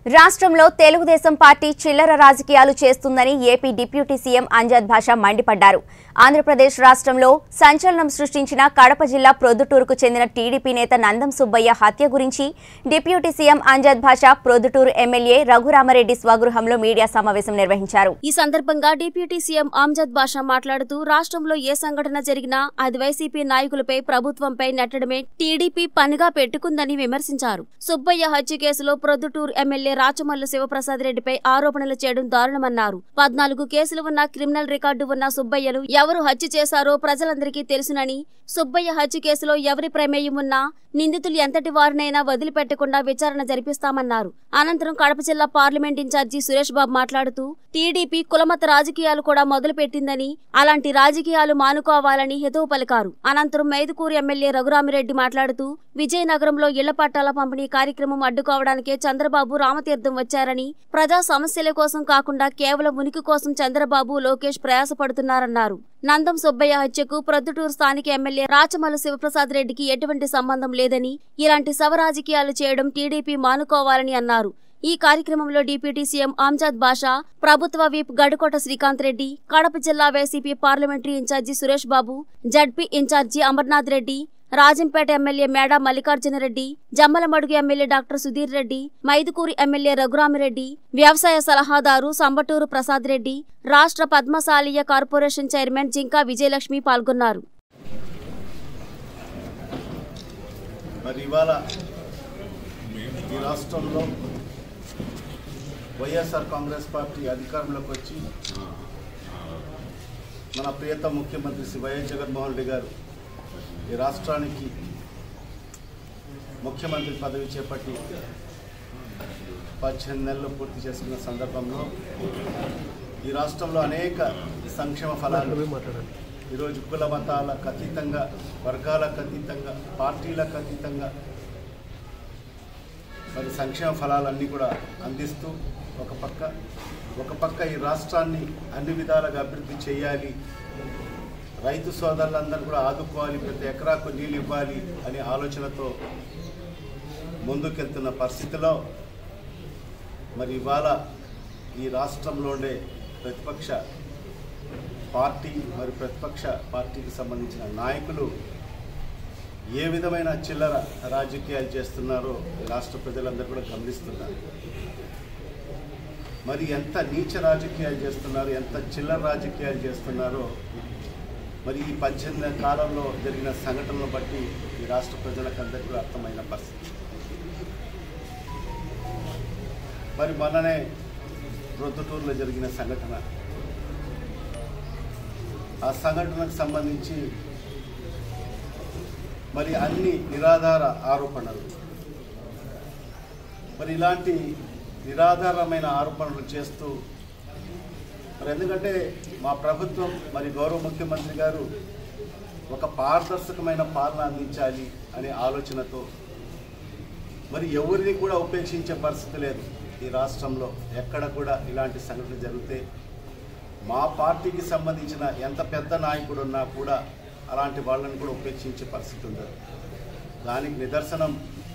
రాష్ట్రంలో తెలుగుదేశం పార్టీ చిల్లర రాజకీయాలు చేస్తుందని ఏపీ డిప్యూటీ సీఎం అంజద్ భాషా మండిపడ్డారు ఆంధ్రప్రదేశ్ రాష్ట్రంలో సంచలనం సృష్టించిన కడప జిల్లా ప్రొద్దుటూరుకు చెందిన టీడీపీ నేత నందం సుబ్బయ్య హత్య గురించి deputy CM Amzad Basha Proddatur MLA Raghuramareddy స్వగృహంలో మీడియా సమావేశం నిర్వహించారు ఈ సందర్భంగా డిప్యూటీ సీఎం ఆమ్జద్ బాషా మాట్లాడుతూ రాష్ట్రంలో ఏ సంఘటన జరిగినా అది వైసీపీ నాయకులపై ప్రభుత్వంపై నెట్టడమే టీడీపీ పనిగా పెట్టుకుందని విమర్శించారు సుబ్బయ్య హత్య కేసులో ప్రొద్దుటూరు ఎమ్మెల్యే రాచమల్లు శివప్రసాద్ రెడ్డిపై ఆరోపణలు చేయడం దారుణమన్నారు పద్నాలుగు కేసులు ఉన్న క్రిమినల్ రికార్డు ఉన్న సుబ్బయ్యను ఎవరు హత్య చేశారో ప్రజలందరికీ తెలుసునని సుబ్బయ్య హత్య కేసులో ఎవరి ప్రమేయం ఉన్నా నిందితులు ఎంతటి వారినైనా వదిలిపెట్టకుండా విచారణ జరిపిస్తామన్నారు అనంతరం కడప జిల్లా పార్లమెంట్ ఇన్ఛార్జి సురేష్ బాబు మాట్లాడుతూ టీడీపీ కులమత రాజకీయాలు కూడా మొదలుపెట్టిందని అలాంటి రాజకీయాలు మానుకోవాలని హితవు పలికారు అనంతరం మైదుకూరు ఎమ్మెల్యే రఘురామిరెడ్డి మాట్లాడుతూ విజయనగరంలో ఇళ్ల పట్టాల పంపిణీ కార్యక్రమం అడ్డుకోవడానికే చంద్రబాబు రామతీర్థం వచ్చారని ప్రజా సమస్యల కోసం కాకుండా కేవలం ఉనికి కోసం చంద్రబాబు లోకేష్ ప్రయాసపడుతున్నారన్నారు నందం సుబ్బయ్య హత్యకు ప్రొద్దుటూరు స్థానిక ఎమ్మెల్యే రాచమల్లు శివప్రసాద్ రెడ్డికి ఎటువంటి సంబంధం లేదని ఇలాంటి శవ రాజకీయాలు చేయడం టీడీపీ మానుకోవాలని అన్నారు ఈ కార్యక్రమంలో డిప్యూటీ సీఎం ఆమ్జాద్ బాషా ప్రభుత్వ విప్ గడుకోట శ్రీకాంత్ రెడ్డి కడప జిల్లా YCP parliamentary incharge Suresh Babu ZP incharge Amarnath Reddy Rajampet MLA Meda Mallikarjunareddy Jammalamadugu MLA doctor Sudheer Reddy Mydukur MLA Raghuramireddy వ్యవసాయ సలహాదారు సంబటూరు ప్రసాద్ రెడ్డి రాష్ట్ర పద్మశాలీయ కార్పొరేషన్ చైర్మన్ జింకా విజయలక్ష్మి పాల్గొన్నారు మరి ఇవాళ ఈ రాష్ట్రంలో వైఎస్ఆర్ కాంగ్రెస్ పార్టీ అధికారంలోకి వచ్చి మన ప్రియత ముఖ్యమంత్రి శ్రీ వైఎస్ జగన్మోహన్ రెడ్డి గారు ఈ రాష్ట్రానికి ముఖ్యమంత్రి పదవి చేపట్టి పద్దెనిమిది నెలలు పూర్తి చేసుకున్న సందర్భంలో ఈ రాష్ట్రంలో అనేక సంక్షేమ ఫలాలు ఈరోజు కుల మతాలకు అతీతంగా వర్గాలకు అతీతంగా పార్టీలకు అతీతంగా మరి సంక్షేమ ఫలాలన్నీ కూడా అందిస్తూ ఒక పక్క ఒక పక్క ఈ రాష్ట్రాన్ని అన్ని విధాలుగా అభివృద్ధి చేయాలి రైతు సోదరులందరూ కూడా ఆదుకోవాలి ప్రతి ఎకరాకు నీళ్ళు ఇవ్వాలి అనే ఆలోచనతో ముందుకెళ్తున్న పరిస్థితిలో మరి ఇవాళ ఈ రాష్ట్రంలో ఉండే ప్రతిపక్ష పార్టీ మరి ప్రతిపక్ష పార్టీకి సంబంధించిన నాయకులు ఏ విధమైన చిల్లర రాజకీయాలు చేస్తున్నారో ఈ రాష్ట్ర ప్రజలందరూ కూడా గమనిస్తున్నారు మరి ఎంత నీచ రాజకీయాలు చేస్తున్నారు ఎంత చిల్లర రాజకీయాలు చేస్తున్నారో మరి ఈ పద్దెనిమిది కాలంలో జరిగిన సంఘటనలను బట్టి ఈ రాష్ట్ర ప్రజలకు అందరికీ కూడా అర్థమైన పరిస్థితి మరి మొన్ననే ప్రొద్దుటూరులో జరిగిన సంఘటన ఆ సంఘటనకు సంబంధించి మరి అన్ని నిరాధార ఆరోపణలు మరి ఇలాంటి నిరాధారమైన ఆరోపణలు చేస్తూ మరి ఎందుకంటే మా ప్రభుత్వం మరి గౌరవ ముఖ్యమంత్రి గారు ఒక పారదర్శకమైన పాలన అందించాలి అనే ఆలోచనతో మరి ఎవరిని కూడా ఉపేక్షించే పరిస్థితి లేదు ఈ రాష్ట్రంలో ఎక్కడ కూడా ఇలాంటి సంఘటనలు జరిగితే మా పార్టీకి సంబంధించిన ఎంత పెద్ద నాయకుడు ఉన్నా కూడా అలాంటి వాళ్ళని కూడా ఉపేక్షించే పరిస్థితి ఉండదు దానికి నిదర్శనం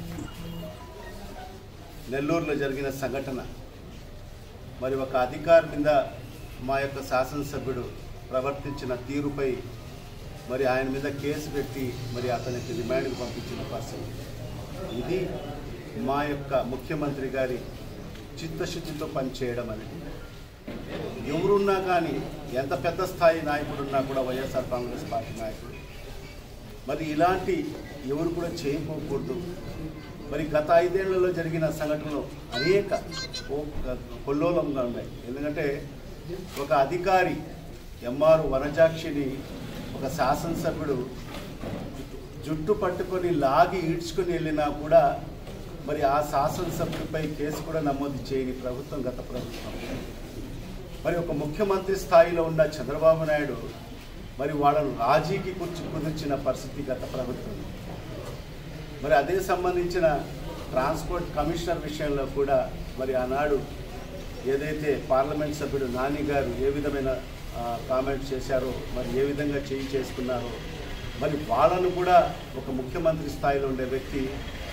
నెల్లూరులో జరిగిన సంఘటన మరి ఒక అధికారి మీద మా యొక్క శాసనసభ్యుడు ప్రవర్తించిన తీరుపై మరి ఆయన మీద కేసు పెట్టి మరి అతనికి రిమాండ్కి పంపించిన పరిస్థితి ఇది మా యొక్క ముఖ్యమంత్రి గారి చిత్తశుద్ధితో పనిచేయడం అనేది ఎవరున్నా కానీ ఎంత పెద్ద స్థాయి నాయకుడున్నా కూడా వైఎస్ఆర్ కాంగ్రెస్ పార్టీ నాయకుడు మరి ఇలాంటి ఎవరు కూడా చేయకపోకూడదు మరి గత ఐదేళ్లలో జరిగిన సంఘటనలు అనేక ఓ- కొల్లోలంగా ఉన్నాయి ఎందుకంటే ఒక అధికారి ఎంఆర్ వనజాక్షిని ఒక శాసనసభ్యుడు జుట్టు పట్టుకొని లాగి ఈడ్చుకొని వెళ్ళినా కూడా మరి ఆ శాసనసభ్యుడిపై కేసు కూడా నమోదు చేయని ప్రభుత్వం గత ప్రభుత్వం మరి ఒక ముఖ్యమంత్రి స్థాయిలో ఉన్న చంద్రబాబు నాయుడు మరి వాళ్ళను రాజీకి కూర్చి కుదిర్చిన పరిస్థితి గత ప్రభుత్వం మరి అదే సంబంధించిన ట్రాన్స్పోర్ట్ కమిషనర్ విషయంలో కూడా మరి ఆనాడు ఏదైతే పార్లమెంట్ సభ్యుడు నాని గారు ఏ విధమైన కామెంట్ చేశారో మరి ఏ విధంగా చేయి చేసుకున్నారో మరి వాళ్ళను కూడా ఒక ముఖ్యమంత్రి స్థాయిలో ఉండే వ్యక్తి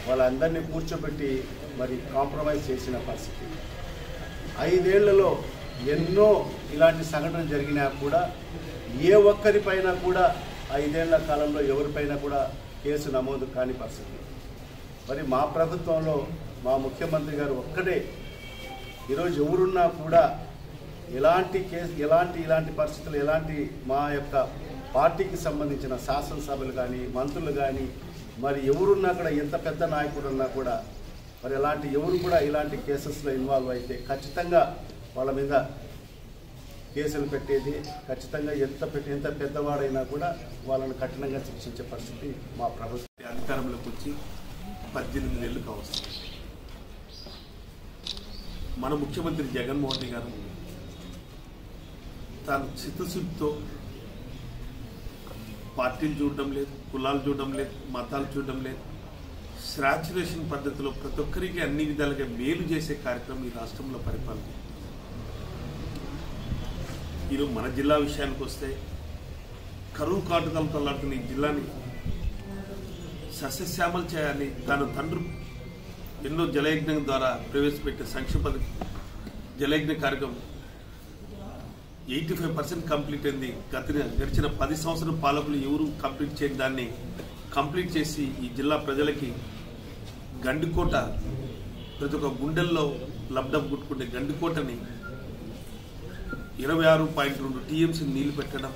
వాళ్ళందరినీ కూర్చోబెట్టి మరి కాంప్రమైజ్ చేసిన పరిస్థితి ఐదేళ్లలో ఎన్నో ఇలాంటి సంఘటనలు జరిగినా కూడా ఏ ఒక్కరిపైన కూడా ఐదేళ్ల కాలంలో ఎవరిపైన కూడా కేసు నమోదు కాని పరిస్థితి మరి మా ప్రభుత్వంలో మా ముఖ్యమంత్రి గారు ఒక్కడే ఈరోజు ఎవరున్నా కూడా ఎలాంటి కేసు ఎలాంటి ఇలాంటి పరిస్థితులు ఎలాంటి మా యొక్క పార్టీకి సంబంధించిన శాసనసభలు కానీ మంత్రులు కానీ మరి ఎవరున్నా కూడా ఎంత పెద్ద నాయకుడు ఉన్నా కూడా మరి ఎలాంటి ఎవరు కూడా ఇలాంటి కేసెస్లో ఇన్వాల్వ్ అయితే ఖచ్చితంగా వాళ్ళ మీద కేసులు పెట్టేది ఖచ్చితంగా ఎంత పెట్టి ఎంత పెద్దవాడైనా కూడా వాళ్ళని కఠినంగా శిక్షించే పరిస్థితి మా ప్రభుత్వం అధికారంలోకి వచ్చి పద్దెనిమిది నెలలు కావస్తుంది మన ముఖ్యమంత్రి జగన్మోహన్ రెడ్డి గారు తాను చిత్తశుద్ధితో పార్టీలు చూడడం లేదు కులాలు చూడడం లేదు మతాలు చూడడం లేదు శాచురేషన్ పద్ధతిలో ప్రతి ఒక్కరికి అన్ని విధాలుగా మేలు చేసే కార్యక్రమం ఈ రాష్ట్రంలో పరిపాలన ఈరోజు మన జిల్లా విషయానికి వస్తే కరువు కాటుకలతో లాడుతున్న ఈ జిల్లాని సస్యశ్యామలు చేయాలి తన తండ్రి ఎన్నో జలయజ్ఞం ద్వారా ప్రవేశపెట్టే సంక్షేమ పథకం జలయజ్ఞ కార్యక్రమం ఎయిటీ ఫైవ్ పర్సెంట్ కంప్లీట్ అయింది గత గడిచిన పది సంవత్సరం పాలకులు ఎవరు కంప్లీట్ చేయని దాన్ని కంప్లీట్ చేసి ఈ జిల్లా ప్రజలకి గండికోట ప్రతి ఒక్క గుండెల్లో లబ్డబ్ కొట్టుకునే గండికోటని ఇరవై ఆరు పాయింట్ రెండు టీఎంసీ నీళ్లు పెట్టడం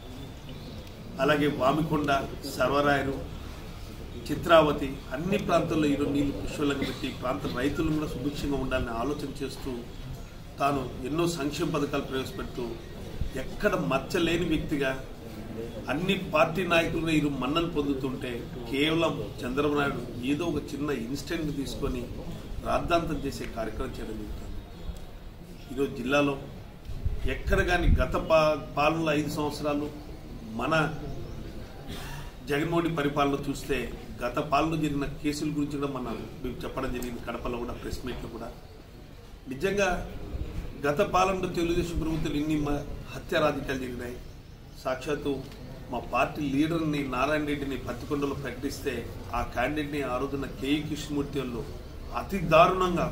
అలాగే వామికొండ సర్వరాయలు చిత్రావతి అన్ని ప్రాంతాల్లో ఈరోజు నీళ్లు పుష్కలంగా పెట్టి ఈ ప్రాంత రైతులు కూడా సుభిక్షంగా ఉండాలని ఆలోచన చేస్తూ తాను ఎన్నో సంక్షేమ పథకాలు ప్రవేశపెడుతూ ఎక్కడ మచ్చలేని వ్యక్తిగా అన్ని పార్టీ నాయకులుగా ఈరోజు మన్నలు పొందుతుంటే కేవలం చంద్రబాబు నాయుడు ఏదో ఒక చిన్న ఇన్స్టెంట్ తీసుకొని రాద్ధాంతం చేసే కార్యక్రమం చేయడం జరుగుతుంది ఈరోజు జిల్లాలో ఎక్కడ కానీ గత పా పాలనలో ఐదు సంవత్సరాలు మన జగన్మోహన్ రెడ్డి పరిపాలన చూస్తే గత పాలనలో జరిగిన కేసుల గురించి కూడా మనం మేము చెప్పడం జరిగింది కడపలో కూడా ప్రెస్ మీట్లో కూడా నిజంగా గత పాలనలో తెలుగుదేశం ప్రభుత్వం ఎన్ని మ- హత్య రాజకీయాలు జరిగినాయి సాక్షాత్తు మా పార్టీ లీడర్ని నారాయణ రెడ్డిని పత్తికొండలో ప్రకటిస్తే ఆ క్యాండిడేట్ని ఆ రోజున కేఈ కృష్ణమూర్తి వాళ్ళు అతి దారుణంగా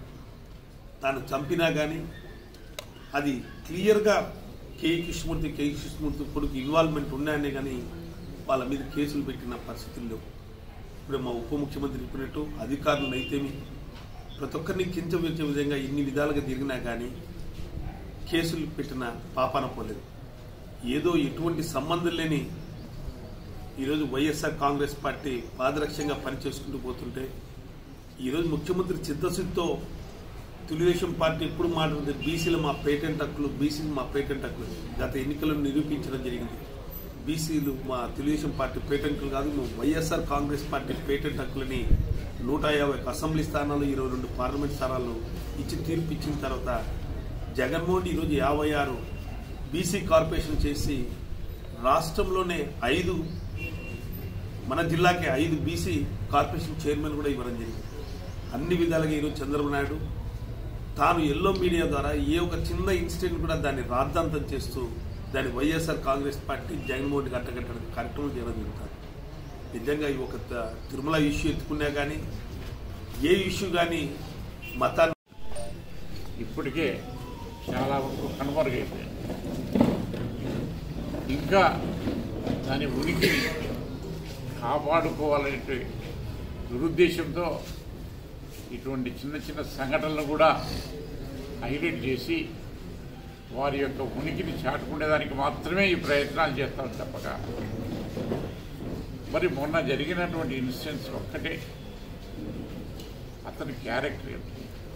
తాను చంపినా కానీ అది క్లియర్గా కేఈ కృష్ణమూర్తి కేఈ కృష్ణమూర్తి కొడుకు ఇన్వాల్వ్మెంట్ ఉన్నాయనే కానీ వాళ్ళ మీద కేసులు పెట్టిన పరిస్థితులు లేవు ఇప్పుడు మా ఉప ముఖ్యమంత్రి చెప్పినట్టు అధికారులను అయితేమి ప్రతి ఒక్కరిని కించవేసే విధంగా ఇన్ని విధాలుగా తిరిగినా కానీ కేసులు పెట్టిన పాపాన పోలేదు ఏదో ఎటువంటి సంబంధం లేని ఈరోజు వైఎస్ఆర్ కాంగ్రెస్ పార్టీ పాదరక్షంగా పనిచేసుకుంటూ పోతుంటే ఈరోజు ముఖ్యమంత్రి చిత్తశుద్ధితో తెలుగుదేశం పార్టీ ఎప్పుడు మాట్లాడుతుంది బీసీలు మా పేటెంట్ హక్కులు బీసీలు మా పేటెంట్ హక్కులు గత ఎన్నికలను నిరూపించడం జరిగింది బీసీలు మా తెలుగుదేశం పార్టీ పేటెంట్లు కాదు నువ్వు వైఎస్ఆర్ కాంగ్రెస్ పార్టీ పేటెంట్ హక్కులని నూట యాభై అసెంబ్లీ స్థానాలు ఇరవై రెండు పార్లమెంట్ స్థానాలు ఇచ్చి తీర్పు ఇచ్చిన తర్వాత జగన్మోహన్ ఈరోజు యాభై ఆరు బీసీ కార్పొరేషన్ చేసి రాష్ట్రంలోనే ఐదు మన జిల్లాకి ఐదు బీసీ కార్పొరేషన్ చైర్మన్ కూడా ఇవ్వడం జరిగింది అన్ని విధాలుగా ఈరోజు చంద్రబాబు నాయుడు తాను ఎల్లో మీడియా ద్వారా ఏ ఒక చిన్న ఇన్సిడెంట్ కూడా దాన్ని రాద్ధాంతం చేస్తూ దాన్ని వైఎస్ఆర్ కాంగ్రెస్ పార్టీ జగన్మోహన్ రెడ్డి కట్టగట్టడానికి కార్యక్రమం చేయడం జరుగుతుంది నిజంగా ఈ ఒక త- తిరుమల ఇష్యూ ఎత్తుకున్నా కానీ ఏ ఇష్యూ కానీ మతాన్ని ఇప్పటికే చాలా వరకు కనుమరుగైపోయింది ఇంకా దాని ఉనికిని కాపాడుకోవాలనే దురుద్దేశంతో ఇటువంటి చిన్న చిన్న సంఘటనలు కూడా హైలైట్ చేసి వారి యొక్క ఉనికిని చాటుకునేదానికి మాత్రమే ఈ ప్రయత్నాలు చేస్తాం తప్పక మరి మొన్న జరిగినటువంటి ఇన్సిడెంట్స్ ఒక్కటే అతని క్యారెక్టర్ ఏంటి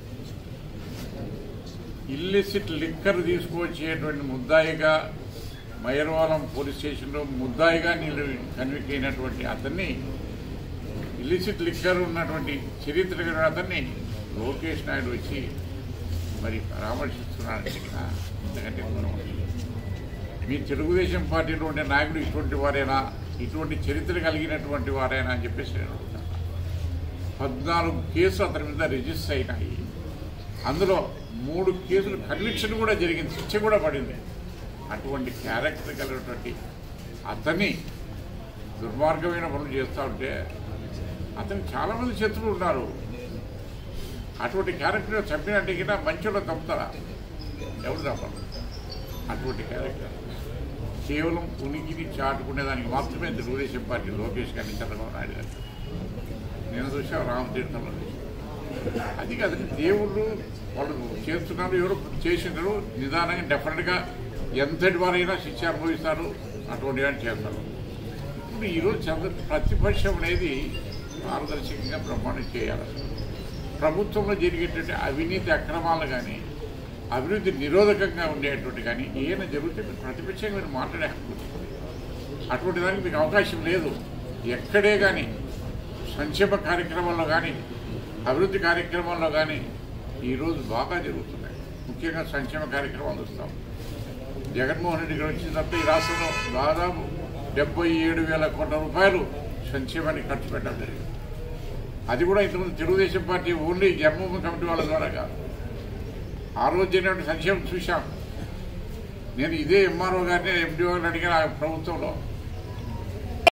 ఇల్లిసిట్ లిక్కర్ తీసుకువచ్చేటువంటి ముద్దాయిగా మైరవాలం పోలీస్ స్టేషన్లో ముద్దాయిగా నిలు కన్విక్ అయినటువంటి అతన్ని ఇల్లిసిట్ లిక్కర్ ఉన్నటువంటి చరిత్ర కలిగిన అతన్ని లోకేష్ నాయుడు వచ్చి మరి పరామర్శిస్తున్నాడంటే ఇక్కడ ఎందుకంటే మనం మీ తెలుగుదేశం పార్టీలో ఉండే నాయకుడు ఇటువంటి వారేనా ఇటువంటి చరిత్ర కలిగినటువంటి వారేనా అని చెప్పేసి నేను అడుగుతాను పద్నాలుగు కేసులు అతని మీద రిజిస్టర్ అయినాయి అందులో మూడు కేసులు కన్విక్షన్ కూడా జరిగింది శిక్ష కూడా పడింది అటువంటి క్యారెక్టర్ కలిగినటువంటి అతన్ని దుర్మార్గమైన పనులు చేస్తూ ఉంటే అతనికి చాలా మంది శత్రువులు ఉన్నారు అటువంటి క్యారెక్టర్ చంపినట్టు కింద మంచిలో చంపుతారా ఎవరు చంపరు అటువంటి క్యారెక్టర్ కేవలం ఉనికిని చాటుకునేదానికి మాత్రమే తెలుగుదేశం పార్టీ లోకేష్ గారిని చంద్రబాబు నాయుడు గారు నేను చూసా రామతీర్థంలో చూసా. అది కాదు దేవుళ్ళు వాళ్ళు చేస్తున్నారు ఎవరు చేసినారు నిదానంగా డెఫినెట్గా ఎంతటి వారైనా శిక్ష అనుభవిస్తారు అటువంటి వాటిని చేస్తారు ఇప్పుడు ఈరోజు చంద్ర ప్రతిపక్షం అనేది పారదర్శకంగా బ్రహ్మాండం చేయాలి అసలు. ప్రభుత్వంలో జరిగేటువంటి అవినీతి అక్రమాలు కానీ అభివృద్ధి నిరోధకంగా ఉండేటువంటి కానీ ఏమైనా జరిగితే మీరు ప్రతిపక్షంగా మీరు మాట్లాడే హక్కు ఉంది. అటువంటి దానికి మీకు అవకాశం లేదు ఎక్కడే కానీ సంక్షేమ కార్యక్రమాల్లో కానీ అభివృద్ధి కార్యక్రమాల్లో కానీ ఈరోజు బాగా జరుగుతున్నాయి ముఖ్యంగా సంక్షేమ కార్యక్రమాలు చూస్తాం జగన్మోహన్ రెడ్డి గారు వచ్చిన తర్వాత ఈ రాష్ట్రంలో దాదాపు డెబ్బై ఏడు వేల కోట్ల రూపాయలు సంక్షేమానికి ఖర్చు పెట్టడం జరిగింది అది కూడా ఇంతకుముందు Telugu Desam party only Janmabhoomi committee వాళ్ళ ద్వారా కాదు ఆ రోజు జరిగినటువంటి సంక్షేమం చూశాం నేను ఇదే ఎంఆర్ఓ గారిని ఎండిఓ గారిని అడిగిన ఆ ప్రభుత్వంలో